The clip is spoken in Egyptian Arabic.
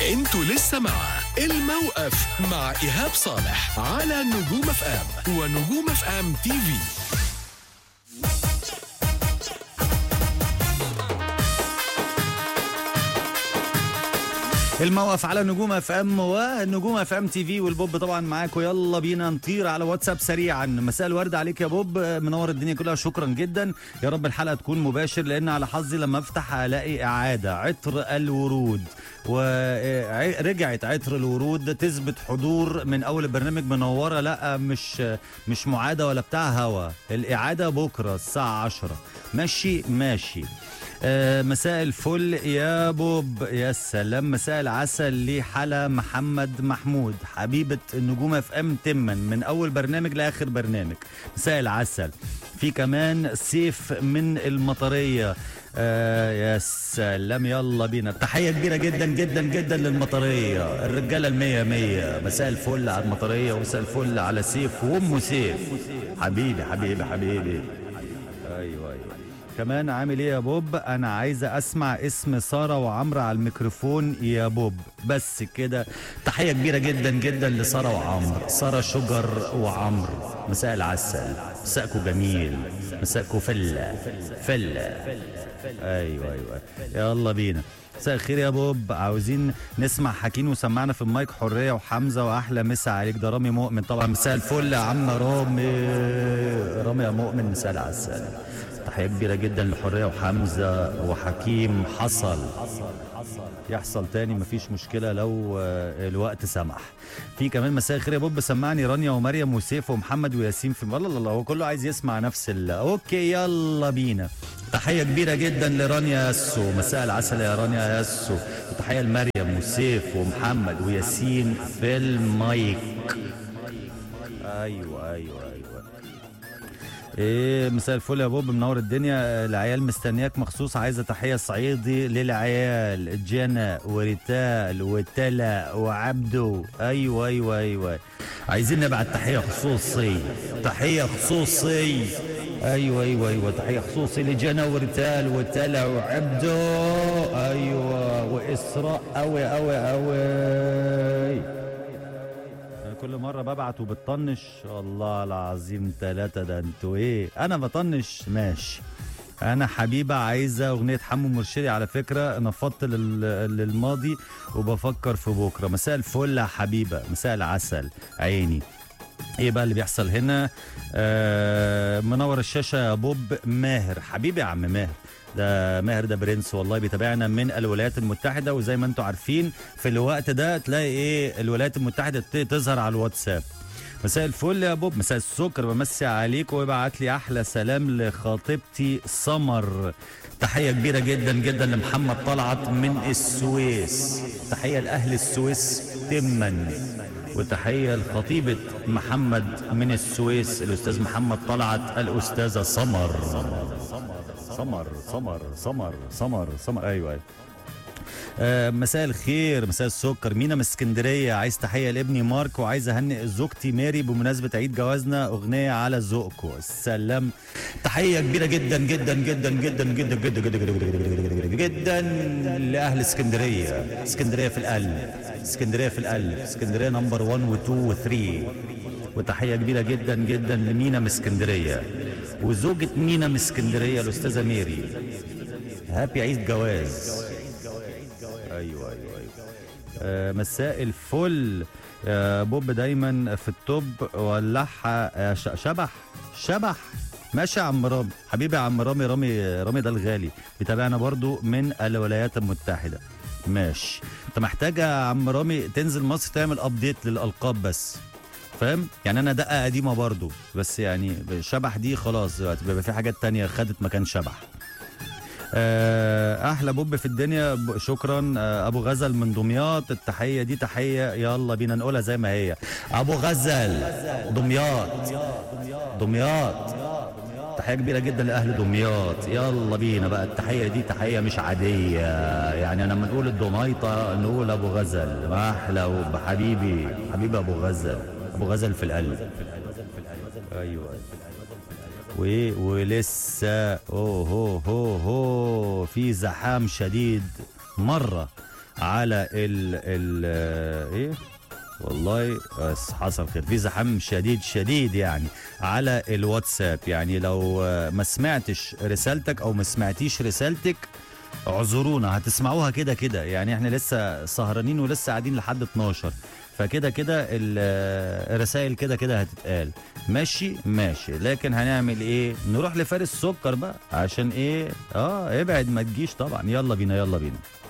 انتوا لسه مع الموقف مع ايهاب صالح على نجوم اف ام ونجوم اف ام تي في الموقف على نجوم اف ام ونجوم اف ام تي في والبوب طبعا معاكم يلا بينا نطير على واتساب سريعا مساء الورد عليك يا بوب منور الدنيا كلها شكرا جدا يا رب الحلقه تكون مباشر لان على حظي لما افتح الاقي اعاده عطر الورود ورجعت عطر الورود تثبت حضور من اول البرنامج منوره لا مش مش معاده ولا بتاع هوا الاعاده بكره الساعه 10 ماشي ماشي آه، مساء الفل يا بوب يا سلام مساء العسل لحلا محمد محمود حبيبة النجوم اف ام تما من اول برنامج لاخر برنامج مساء العسل في كمان سيف من المطرية آه يا سلام يلا بينا تحية كبيرة جدا جدا جدا للمطرية الرجالة المية مية مساء الفل على المطرية ومساء الفل على سيف وأم سيف حبيبي حبيبي حبيبي ايوه ايوه كمان عامل ايه يا بوب انا عايزه اسمع اسم ساره وعمرو على الميكروفون يا بوب بس كده تحيه كبيره جدا جدا لساره وعمرو ساره شجر وعمرو مساء العسل مساءكم جميل مساءكم فله فله ايوه ايوه يلا بينا مساء الخير يا بوب عاوزين نسمع حكين وسمعنا في المايك حريه وحمزه واحلى مسا عليك ده رامي مؤمن طبعا مساء الفل يا عم رامي رامي يا مؤمن مساء العسل تحيه كبيره جدا لحريه وحمزه وحكيم حصل يحصل تاني مفيش مشكله لو آه، الوقت سمح في كمان مساء الخير يا بوب سمعني رانيا ومريم وسيف ومحمد وياسين في الله الله هو كله عايز يسمع نفس ال اوكي يلا بينا تحيه كبيره جدا لرانيا ياسو مساء العسل يا رانيا ياسو وتحيه لمريم وسيف ومحمد وياسين في المايك ايوه ايوه ايوه ايه مساء الفل يا بوب منور الدنيا العيال مستنياك مخصوص عايزه تحيه صعيدي للعيال جنى وريتال وتلا وعبدو ايوه ايوه ايوه عايزين نبعت تحيه خصوصي تحيه خصوصي ايوه ايوه ايوه تحيه خصوصي لجنى وريتال وتلا وعبدو ايوه واسراء قوي قوي قوي أنا كل مرة ببعت وبتطنش الله العظيم ثلاثة ده انتوا ايه انا بطنش ماشي انا حبيبة عايزة اغنية حمو مرشدي على فكرة نفضت لل- للماضي وبفكر في بكرة مساء الفل يا حبيبة مساء العسل عيني ايه بقى اللي بيحصل هنا آه منور الشاشه يا بوب ماهر حبيبي يا عم ماهر ده ماهر ده برنس والله بيتابعنا من الولايات المتحده وزي ما انتم عارفين في الوقت ده تلاقي ايه الولايات المتحده ت- تظهر على الواتساب مساء الفل يا بوب مساء السكر بمسي عليك ويبعت لي احلى سلام لخطيبتي سمر تحية كبيرة جدا جدا لمحمد طلعت من السويس تحية لأهل السويس تما وتحية لخطيبة محمد من السويس الأستاذ محمد طلعت الأستاذة سمر سمر سمر سمر سمر سمر أيوة, أيوة. آه، مساء الخير مساء السكر مينا من اسكندريه عايز تحيه لابني مارك وعايز اهنئ زوجتي ماري بمناسبه عيد جوازنا اغنيه على ذوقكم السلام تحيه كبيره جدا جدا جدا جدا جدا جدا جدا جدا جدا جدا جدا لاهل اسكندريه اسكندريه في القلب اسكندريه في القلب اسكندريه نمبر 1 و2 و3 وتحيه كبيره جدا جدا لمينا من اسكندريه وزوجة مينا من اسكندريه الاستاذه ميري هابي عيد جواز ايوه ايوه ايوه آه مساء الفل آه بوب دايما في التوب ولعها آه ش- شبح شبح ماشي يا عم رامي حبيبي يا عم رامي رامي رامي ده الغالي بيتابعنا برضو من الولايات المتحده ماشي انت محتاج يا عم رامي تنزل مصر تعمل ابديت للالقاب بس فاهم يعني انا دقه قديمه برضو بس يعني شبح دي خلاص دلوقتي بيبقى في حاجات تانية خدت مكان شبح آه، احلى بوب في الدنيا ب- شكرا آه، ابو غزل من دمياط التحيه دي تحيه يلا بينا نقولها زي ما هي ابو غزل دمياط دمياط تحيه كبيره جدا لاهل دمياط يلا بينا بقى التحيه دي تحيه مش عاديه يعني لما نقول الدميطه نقول ابو غزل ما احلى وبحبيبي حبيبي ابو غزل ابو غزل في القلب ايوه وايه ولسه اوه هو هو هو في زحام شديد مره على ال ال ايه والله بس حصل خير في زحام شديد شديد يعني على الواتساب يعني لو آه، ما سمعتش رسالتك او ما سمعتيش رسالتك اعذرونا هتسمعوها كده كده يعني احنا لسه سهرانين ولسه قاعدين لحد 12 فكده كده ال- آه، الرسائل كده كده هتتقال ماشي ماشي لكن هنعمل ايه نروح لفارس سكر بقى عشان ايه اه ابعد ما تجيش طبعا يلا بينا يلا بينا